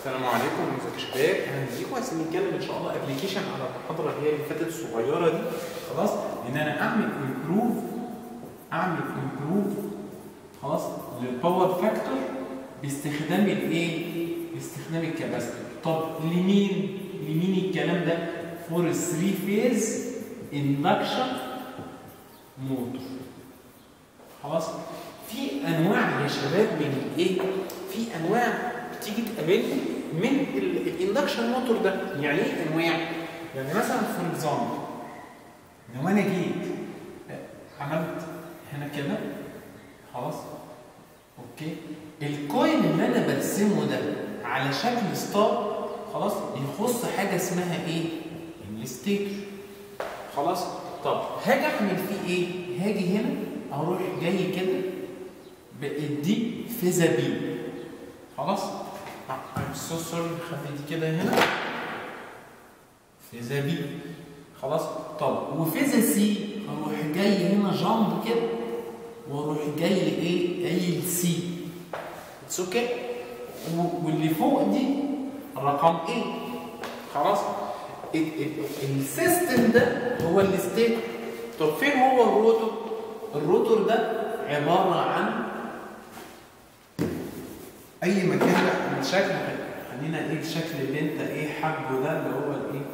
السلام عليكم ازيكم يا شباب اهلا بيكم عايزين نتكلم ان شاء الله ابلكيشن على المحاضره اللي هي اللي فاتت الصغيره دي خلاص ان انا اعمل امبروف اعمل امبروف خلاص للباور فاكتور باستخدام الايه؟ باستخدام الكباستور طب لمين؟ لمين الكلام ده؟ فور 3 فيز اندكشن موتور خلاص في انواع يا شباب من الايه في انواع بتيجي تقابلني من الاندكشن موتور ده يعني ايه انواع يعني مثلا فور اكزامبل لو انا جيت عملت هنا كده خلاص اوكي الكوين اللي انا برسمه ده على شكل ستار خلاص يخص حاجه اسمها ايه الستيتر خلاص طب هاجي اعمل فيه ايه هاجي هنا اروح جاي كده بادي فيزا بي خلاص I'm so sorry خلي دي كده هنا فيزا بي خلاص طب وفيزا سي اروح جاي هنا جامب كده واروح جاي ايه قايل سي اتس اوكي واللي فوق دي رقم ايه خلاص السيستم ده هو الستيت طب فين هو الروتور الروتور ده عباره عن اي مكان بقى الشكل خلينا ايه الشكل اللي انت ايه حابه ده اللي هو الايه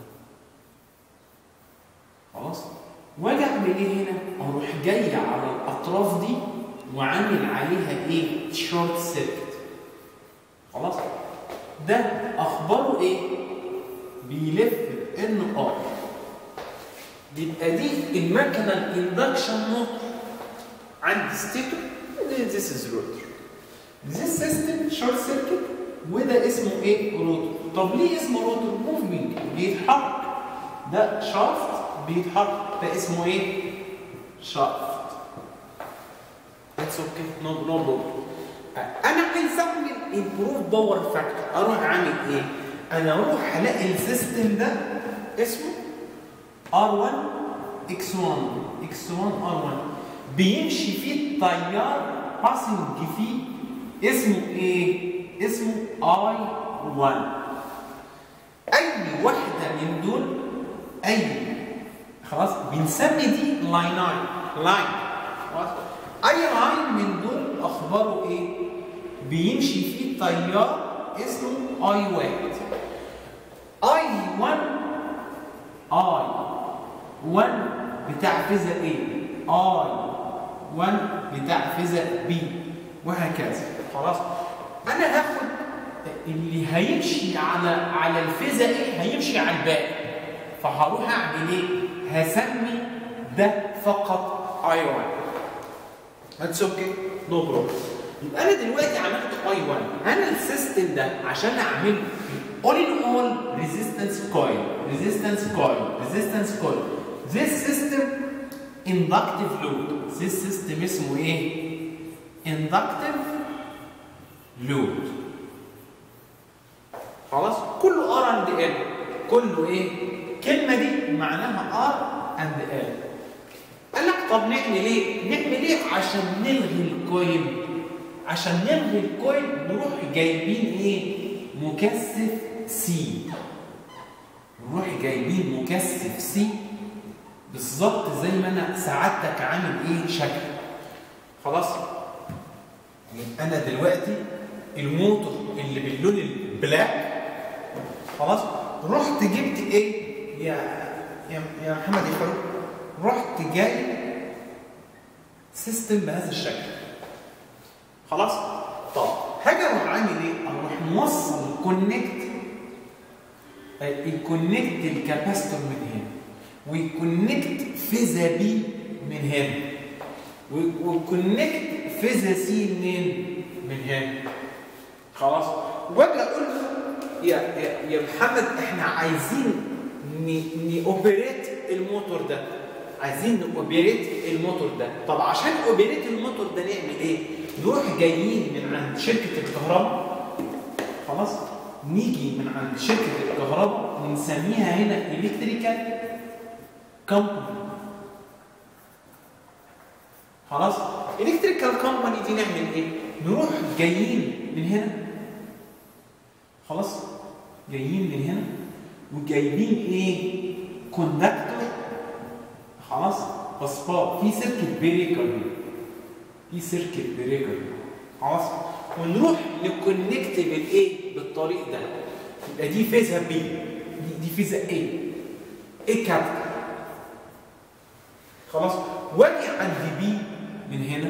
خلاص واجي اعمل ايه هنا اروح جاي على الاطراف دي وعامل عليها ايه شورت سيركت خلاص ده اخباره ايه بيلف ان ار يبقى دي المكنه الاندكشن موتور عند ستيتور this is rotor this system short circuit وده اسمه ايه روتور طب ليه اسمه روتور موفمنج بيتحرك ده شافت بيتحرك ده اسمه ايه شافت اتس اوكي نو نو نو انا عايز اعمل امبروف باور فاكتور اروح عامل ايه انا اروح الاقي السيستم ده اسمه R1 X1 X1 R1 بيمشي فيه التيار باسنج فيه اسمه ايه؟ اسمه اي 1 اي واحده من دول اي خلاص بنسمي دي لايناين لاين اي لاين من دول اخباره ايه؟ بيمشي فيه تيار اسمه اي 1 اي 1 اي 1 بتاع فيزا ايه؟ اي 1 بتاع فيزا بي وهكذا خلاص انا هاخد اللي هيمشي على على الفيزا ايه هيمشي على الباقي فهروح اعمل ايه هسمي ده فقط اي 1 اتس اوكي نو بروبلم يبقى انا دلوقتي عملت اي 1 انا السيستم ده عشان اعمله all in all resistance coil resistance coil resistance coil this system inductive load this system اسمه ايه inductive load خلاص كله R and L كله ايه الكلمة دي معناها R and L قال لك طب نعمل ايه نعمل ايه عشان نلغي الكويل عشان نلغي الكويل نروح جايبين ايه مكثف سي نروح جايبين مكثف سي بالظبط زي ما انا سعادتك عامل ايه شكل خلاص انا دلوقتي الموتور اللي باللون البلاك خلاص رحت جبت ايه يا يا يا محمد يا فاروق رحت جاي سيستم بهذا الشكل خلاص طب هاجي اروح عامل ايه اروح موصل الكونكت الكونكت الكاباستور من هنا ويكونكت فيزا بي من هنا وكونكت فيزا سي منين؟ من هنا. خلاص؟ واجي اقول له يا يا يا محمد احنا عايزين نوبريت الموتور ده. عايزين نوبريت الموتور ده. طب عشان اوبريت الموتور ده نعمل ايه؟ نروح جايين من عند شركه الكهرباء خلاص؟ نيجي من عند شركه الكهرباء ونسميها هنا الكتريكال كومباني خلاص الكتريكال كومباني دي نعمل ايه نروح جايين من هنا خلاص جايين من هنا وجايبين ايه كوندكتور خلاص بسبار في سيركت بريكر هنا في سيركت بريكر هنا خلاص ونروح نكونكت بالايه بالطريق ده يبقى دي فيزها بي دي, دي فيزها ايه ايه كابيتال خلاص واجي عند بي من هنا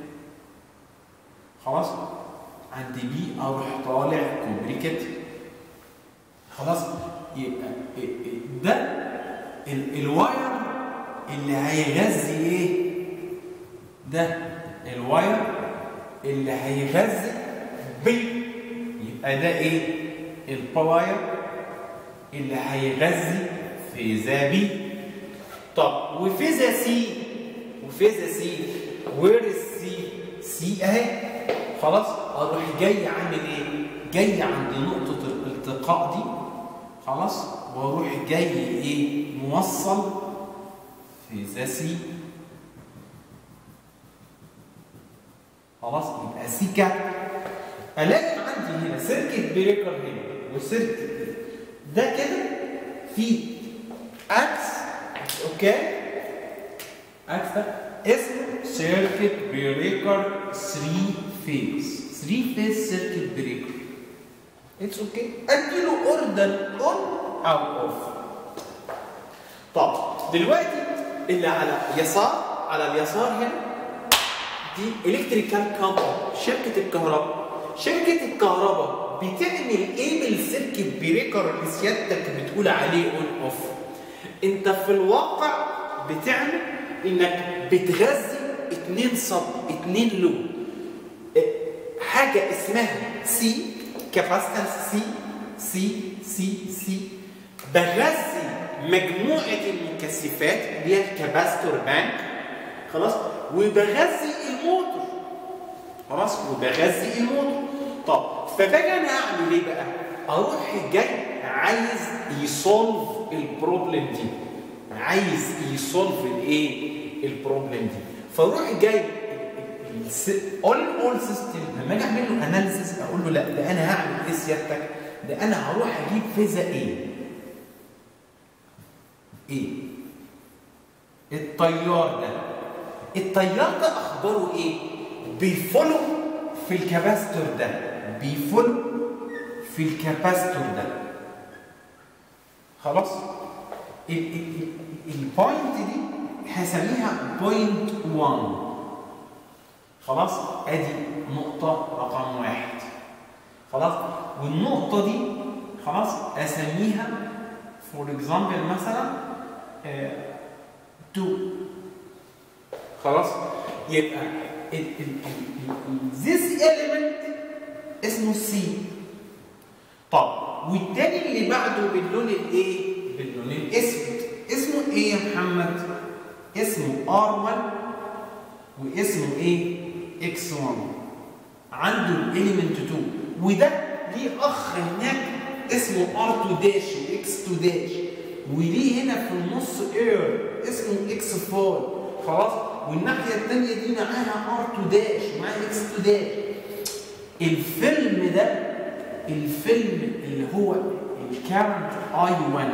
خلاص عند بي اروح طالع كوبريكت خلاص يبقى ده ال- الواير اللي هيغذي ايه ده الواير اللي هيغذي بي يبقى ده ايه البواير اللي هيغذي فيزا بي طب وفيزا سي وفيزا سي وير السي سي اهي خلاص اروح جاي عامل ايه جاي عند نقطه الالتقاء دي خلاص واروح جاي ايه موصل فيزا سي خلاص يبقى سي كاب الاقي عندي هنا سيركت بريكر هنا وسيركت ده كده في اكس اوكي اكس ده اسمه سيركت بريكر 3 فيز 3 فيز سيركت بريكر اتس اوكي اديله اوردر اون او اوف طب دلوقتي اللي على يسار على اليسار هنا دي الكتريكال كامباني شركه الكهرباء شركه الكهرباء بتعمل ايه بالسيركت بريكر اللي سيادتك بتقول عليه اون اوف انت في الواقع بتعمل انك بتغذي اتنين صب اتنين لو حاجه اسمها سي كاباسيتنس سي سي سي سي بغذي مجموعه المكثفات اللي هي الكاباستور بانك خلاص وبغذي الموتور خلاص وبغذي الموتور طب فباجي انا اعمل ايه بقى؟ اروح جاي عايز يسولف البروبلم دي عايز يسولف الايه؟ البروبلم دي فاروح جاي اول اول سيستم لما اجي اعمل له اناليسيس اقول له لا ده انا هعمل ايه سيادتك؟ ده انا هروح اجيب فيزا ايه؟ ايه؟ التيار ده التيار ده اخباره ايه؟ بيفولو في الكاباستور ده بيفولو في الكاباستور ده خلاص البوينت دي هسميها بوينت 1 خلاص ادي نقطة رقم واحد خلاص والنقطة دي خلاص اسميها فور اكزامبل مثلا 2 خلاص يبقى this element اسمه سي طب والتاني اللي بعده باللون الايه باللون الاسود اسمه ايه يا محمد اسمه R1 واسمه ايه X1 عنده الاليمنت 2 وده ليه اخ هناك اسمه R2 داش وX2 داش وليه هنا في النص اير اسمه X5 خلاص والناحيه الثانيه دي معاها R2 داش ومعاها X2 داش الفيلم ده الفيلم اللي هو الكارنت اي 1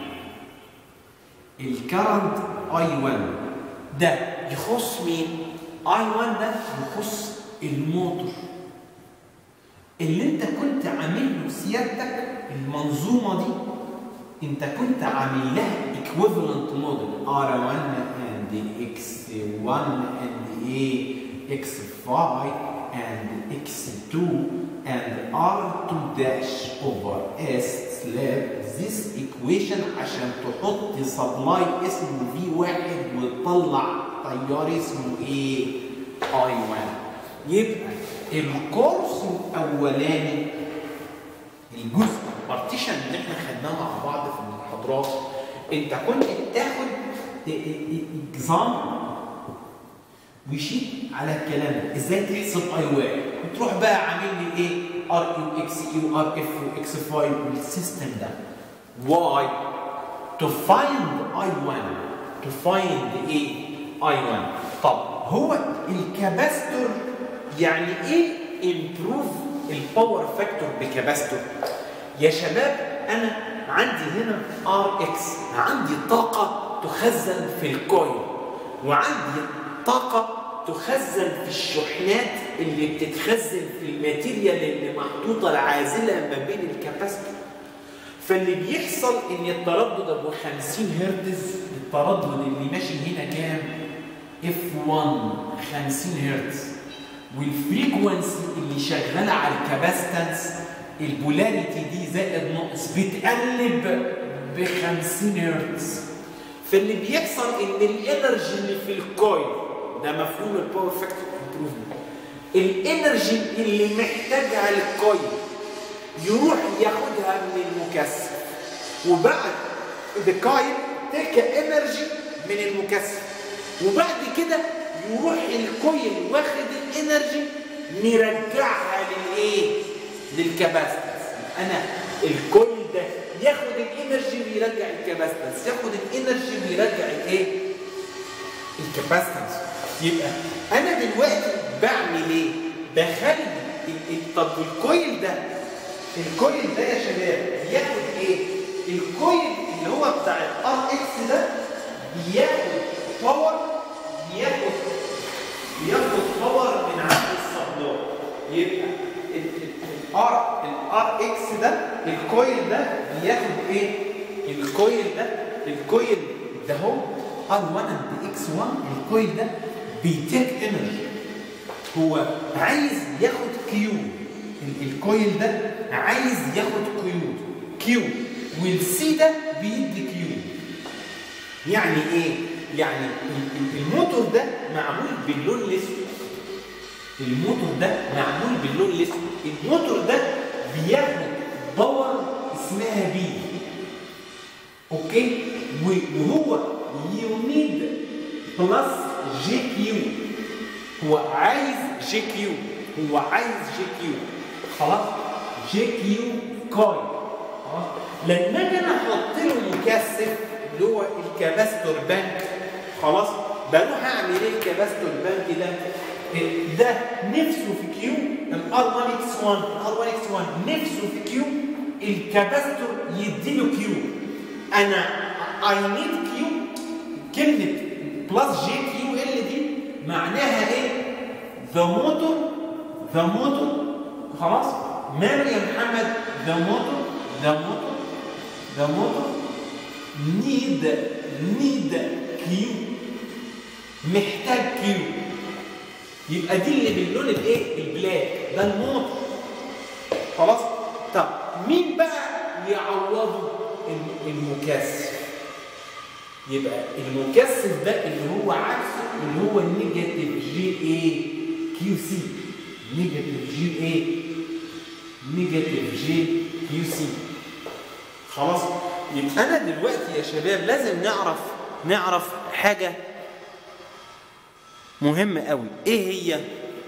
الكارنت اي 1 ده يخص مين؟ اي 1 ده يخص الموتور اللي انت كنت عامل له سيادتك المنظومه دي انت كنت عامل لها equivalent model R1 and X1 and A X5 and X2 and R2 dash over S slab this equation عشان تحط supply اسمه V1 وتطلع تيار اسمه ايه؟ I1 يبقى الكورس الاولاني الجزء البارتيشن اللي احنا خدناه مع بعض في المحاضرات انت كنت بتاخد اكزامبل وشيت على الكلام ده ازاي تحسب اي واي وتروح بقى عامل لي ايه ار يو اكس يو ار اف واكس 5 والسيستم ده واي to find I1 to find ايه I1 طب هو الكاباستور يعني ايه improve الباور فاكتور بكاباستور يا شباب انا عندي هنا ار اكس عندي طاقه تخزن في الكويل وعندي طاقه تخزن في الشحنات اللي بتتخزن في الماتيريال اللي محطوطه العازله ما بين الكاباسيتور فاللي بيحصل ان التردد ابو 50 هرتز التردد اللي ماشي هنا كام؟ اف 1 50 هرتز والفريكونسي اللي شغاله على الكاباستنس البولاريتي دي زائد ناقص بتقلب ب 50 هرتز فاللي بيحصل ان الانرجي اللي في الكويل ده مفهوم الباور فاكتور امبروفمنت الانرجي اللي محتاجها الكويل يروح ياخدها من المكثف وبعد الكويل تلك انرجي من المكثف وبعد كده يروح الكويل واخد الانرجي مرجعها للايه؟ للكباستنس انا الكويل ده ياخد الانرجي ويرجع الكباستنس ياخد الانرجي ويرجع الايه؟ الكباستنس يبقى انا دلوقتي بعمل ايه؟ بخلي طب الكويل ده الكويل ده يا شباب بياخد ايه؟ الكويل اللي هو بتاع الار اكس ده بياخد باور بياخد بياخد باور من عند الصدار يبقى الار الار اكس ده الكويل ده بياخد ايه؟ الكويل ده الكويل ده هو ار 1 اند اكس 1 الكويل ده بيتيك انرجي هو عايز ياخد كيو الكويل ده عايز ياخد كيو كيو والسي ده بيدي كيو يعني ايه؟ يعني الموتور ده معمول باللون الاسود الموتور ده معمول باللون الاسود الموتور ده بياخد باور اسمها بي اوكي وهو يونيد بلس جي كيو هو عايز جي كيو هو عايز جي كيو خلاص جي كيو كويل خلاص لما اجي انا احط له مكثف اللي هو الكاباستور بانك خلاص بروح اعمل ايه الكاباستور بانك ده ده نفسه في كيو الار 1 اكس 1 الار 1 اكس 1 نفسه في كيو الكاباستور يديله كيو انا اي نيد كيو كلمه بلس جي كيو ال دي معناها ايه ذا موتور ذا موتور خلاص ماله يا محمد ذا موتور ذا موتور ذا موتور نيد نيد كيو محتاج كيو يبقى دي اللي باللون الايه البلاك ده الموتور خلاص طب مين بقى يعوضه المكثف يبقى المكثف ده اللي هو عكسه اللي هو النيجاتيف جي اي كيو سي نيجاتيف جي اي نيجاتيف جي كيو سي خلاص يبقى انا دلوقتي يا شباب لازم نعرف نعرف حاجه مهمه قوي ايه هي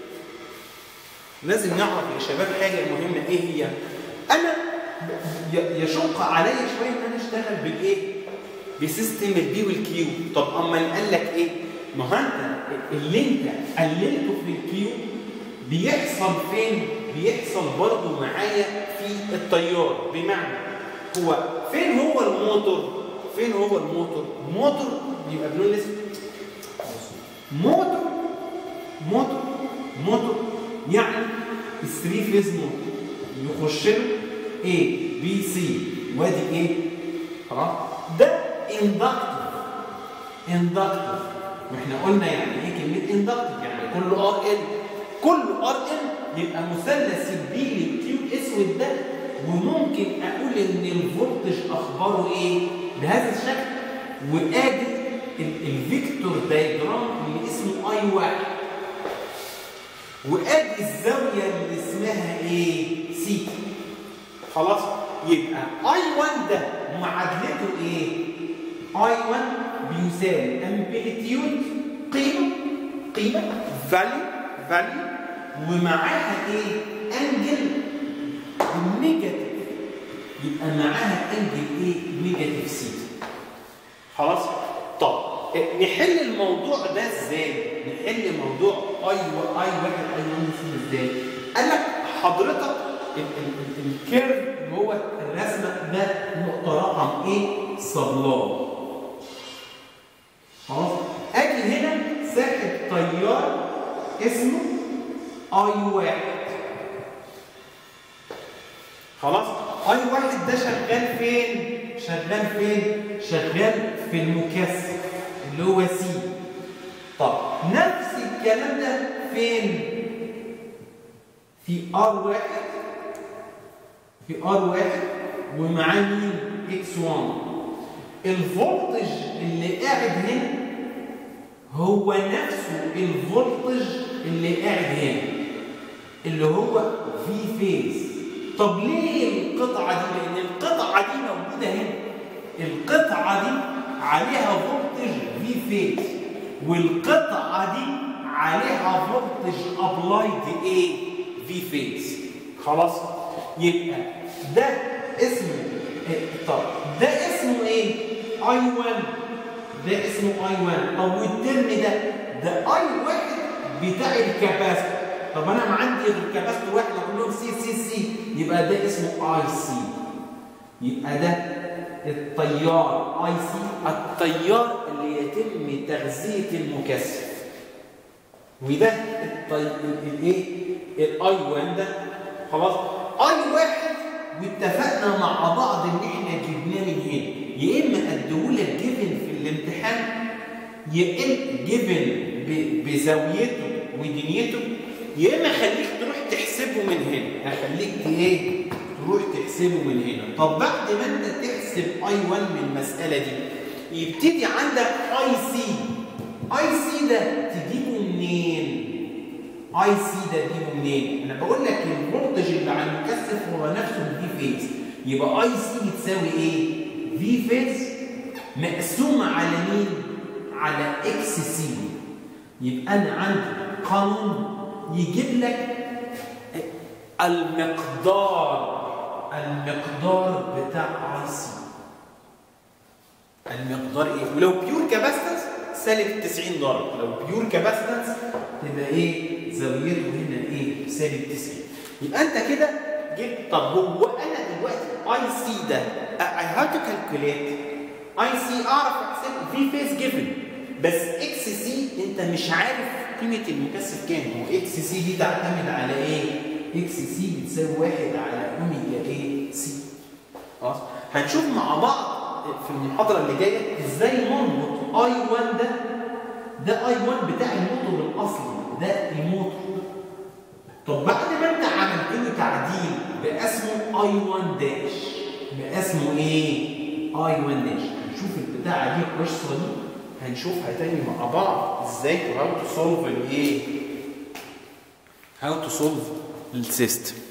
لازم نعرف يا شباب حاجه مهمه ايه هي انا يشق عليا شويه ان انا اشتغل بالايه بسيستم البي والكيو طب اما قال لك ايه ما هو انت اللي انت قللته في الكيو بيحصل فين بيحصل برضه معايا في التيار بمعنى هو فين هو الموتور فين هو الموتور موتور بيبقى بلون اسود موتور موتور موتور يعني الثري فيز موتور يخش له A B C وادي ايه خلاص ده اندكتيف اندكتيف واحنا قلنا يعني ايه كلمه اندكتيف يعني كله ار ان كله ار ان يبقى مثلث البي للكيو الاسود ده وممكن اقول ان الفولتج اخباره ايه بهذا الشكل وادي الفيكتور دايجرام اللي اسمه اي واحد وادي الزاويه اللي اسمها ايه سيتا خلاص يبقى اي 1 ده معادلته ايه اي 1 بيساوي امبليتيود قيمه قيمه فاليو فاليو ومعاها ايه انجل نيجاتيف يبقى معاها انجل ايه نيجاتيف سيتا خلاص طب نحل الموضوع ده ازاي نحل موضوع اي و... اي واحد اي 1 ازاي قال لك حضرتك الكيرف اللي هو الرسمه ده نقطه رقم ايه؟ سبلاي خلاص اجي هنا ساحب تيار اسمه اي واحد خلاص اي واحد ده شغال فين شغال فين شغال في المكثف اللي هو سي طب نفس الكلام ده فين في ار واحد في ار واحد ومعاه مين اكس 1 الفولتج اللي قاعد هنا هو نفسه الفولتج اللي قاعد هنا اللي هو في فيز طب ليه القطعة دي؟ لأن القطعة دي موجودة هنا القطعة دي عليها فولتج في فيز والقطعة دي عليها فولتج ابلايد ايه؟ في فيز خلاص؟ يبقى ده اسمه إيه؟ طب ده اسمه ايه؟ اي 1 ده اسمه اي 1 طب والترم ده ده اي واحد بتاع الكباستور طب انا ما عندي غير كباستور واحد كلهم سي سي سي يبقى ده اسمه اي سي يبقى ده التيار اي سي التيار اللي يتم تغذيه المكثف وده الايه الاي 1 ده خلاص اي واحد واتفقنا مع بعض ان احنا جبناه من هنا يا اما اديهولك جيفن في الامتحان يا اما جيفن بزاويته ودنيته يا اما خليك تروح تحسبه من هنا هخليك ايه تروح تحسبه من هنا طب بعد ما انت تحسب اي 1 من المساله دي يبتدي عندك اي سي اي سي ده تجيبه منين اي سي ده تجيبه منين انا بقول لك الفولتج اللي على المكثف هو نفسه الفي فيز يبقى اي سي بتساوي ايه في فيز مقسومه على مين على اكس سي يبقى انا عندي قانون يجيب لك المقدار المقدار بتاع اي سي المقدار ايه ولو بيور كاباستنس سالب 90 درجه لو بيور كاباستنس تبقى ايه زاويته هنا ايه سالب 90 يبقى انت كده جبت طب هو انا دلوقتي اي سي ده اي هاو تو كالكوليت اي سي اعرف احسب في فيس جيفن بس اكس سي انت مش عارف قيمه المكثف كام هو اكس سي دي تعتمد على ايه اكس سي بتساوي واحد على اوميجا ايه سي خلاص هنشوف مع بعض في المحاضره اللي جايه ازاي نربط اي 1 ده ده اي 1 بتاع الموتور الاصلي ده الموتور طب بعد ما انت عملت له تعديل بقى اسمه اي 1 داش بقى اسمه ايه اي 1 داش هنشوف البتاعه دي القصه دي هنشوفها تاني مع بعض ازاي هاو تو سولف الايه هاو تو سولف السيستم